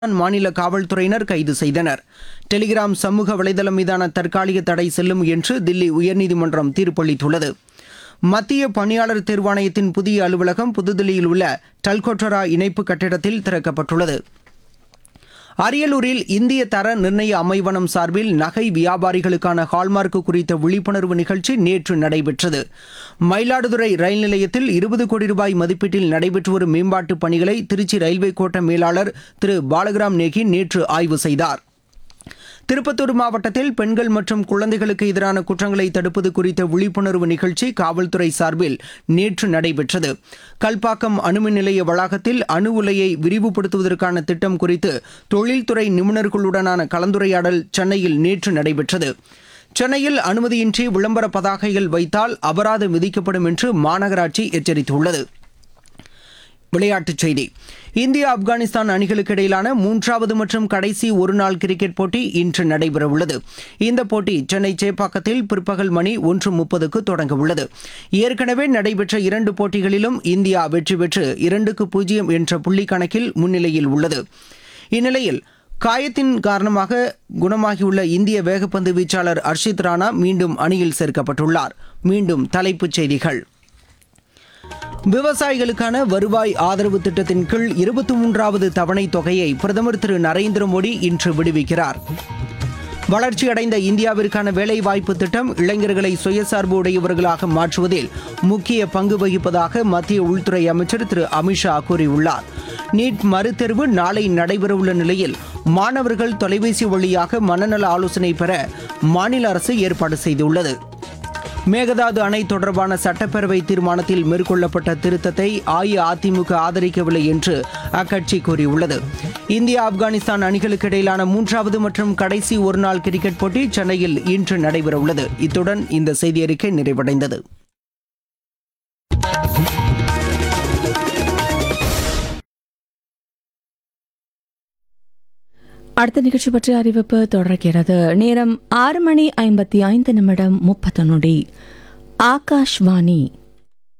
மாநில காவல்துறையினர் கைது செய்தனர் டெலிகிராம் சமூக வலைதளம் மீதான தற்காலிக தடை செல்லும் என்று தில்லி உயர்நீதிமன்றம் தீர்ப்பளித்துள்ளது மத்திய பணியாளர் தேர்வாணையத்தின் புதிய அலுவலகம் புதுதில்லியில் உள்ள டல்கோட்டரா இணைப்பு கட்டிடத்தில் திறக்கப்பட்டுள்ளது அரியலூரில் இந்திய தர நிர்ணய அமைவனம் சார்பில் நகை வியாபாரிகளுக்கான ஹால்மார்க் குறித்த விழிப்புணர்வு நிகழ்ச்சி நேற்று நடைபெற்றது மயிலாடுதுறை ரயில் நிலையத்தில் இருபது கோடி ரூபாய் மதிப்பீட்டில் நடைபெற்று வரும் மேம்பாட்டுப் பணிகளை திருச்சி ரயில்வே கோட்ட மேலாளர் திரு பாலகிராம் நேகி நேற்று ஆய்வு செய்தார் திருப்பத்தூர் மாவட்டத்தில் பெண்கள் மற்றும் குழந்தைகளுக்கு எதிரான குற்றங்களை தடுப்பது குறித்த விழிப்புணர்வு நிகழ்ச்சி காவல்துறை சார்பில் நேற்று நடைபெற்றது கல்பாக்கம் அணுமின் நிலைய வளாகத்தில் அணு உலையை விரிவுபடுத்துவதற்கான திட்டம் குறித்து தொழில்துறை நிபுணர்களுடனான கலந்துரையாடல் சென்னையில் நேற்று நடைபெற்றது சென்னையில் அனுமதியின்றி விளம்பர பதாகைகள் வைத்தால் அபராதம் விதிக்கப்படும் என்று மாநகராட்சி எச்சரித்துள்ளது விளையாட்டுச் செய்தி இந்தியா ஆப்கானிஸ்தான் அணிகளுக்கு இடையிலான மூன்றாவது மற்றும் கடைசி ஒருநாள் கிரிக்கெட் போட்டி இன்று நடைபெறவுள்ளது இந்த போட்டி சென்னை சேப்பாக்கத்தில் பிற்பகல் மணி ஒன்று முப்பதுக்கு தொடங்கவுள்ளது ஏற்கனவே நடைபெற்ற இரண்டு போட்டிகளிலும் இந்தியா வெற்றி பெற்று இரண்டுக்கு பூஜ்ஜியம் என்ற புள்ளி கணக்கில் முன்னிலையில் உள்ளது இந்நிலையில் காயத்தின் காரணமாக குணமாகியுள்ள இந்திய வேகப்பந்து வீச்சாளர் அர்ஷித் ராணா மீண்டும் அணியில் சேர்க்கப்பட்டுள்ளார் மீண்டும் தலைப்புச் செய்திகள் விவசாயிகளுக்கான வருவாய் ஆதரவு திட்டத்தின் கீழ் இருபத்தி மூன்றாவது தவணை தொகையை பிரதமர் திரு நரேந்திர மோடி இன்று விடுவிக்கிறார் வளர்ச்சியடைந்த இந்தியாவிற்கான வேலைவாய்ப்பு திட்டம் இளைஞர்களை சுயசார்பு உடையவர்களாக மாற்றுவதில் முக்கிய பங்கு வகிப்பதாக மத்திய உள்துறை அமைச்சர் திரு அமித்ஷா கூறியுள்ளார் நீட் மறுதேர்வு நாளை நடைபெறவுள்ள நிலையில் மாணவர்கள் தொலைபேசி வழியாக மனநல ஆலோசனை பெற மாநில அரசு ஏற்பாடு செய்துள்ளது மேகதாது அணை தொடர்பான சட்டப்பேரவை தீர்மானத்தில் மேற்கொள்ளப்பட்ட திருத்தத்தை அஇஅதிமுக ஆதரிக்கவில்லை என்று அக்கட்சி கூறியுள்ளது இந்தியா ஆப்கானிஸ்தான் அணிகளுக்கு இடையிலான மூன்றாவது மற்றும் கடைசி ஒருநாள் கிரிக்கெட் போட்டி சென்னையில் இன்று நடைபெறவுள்ளது இத்துடன் இந்த செய்தி அறிக்கை நிறைவடைந்தது அடுத்த நிகழ்ச்சி பற்றிய அறிவிப்பு தொடர்கிறது நேரம் ஆறு மணி ஐம்பத்தி ஐந்து நிமிடம் முப்பது நொடி ஆகாஷ்வாணி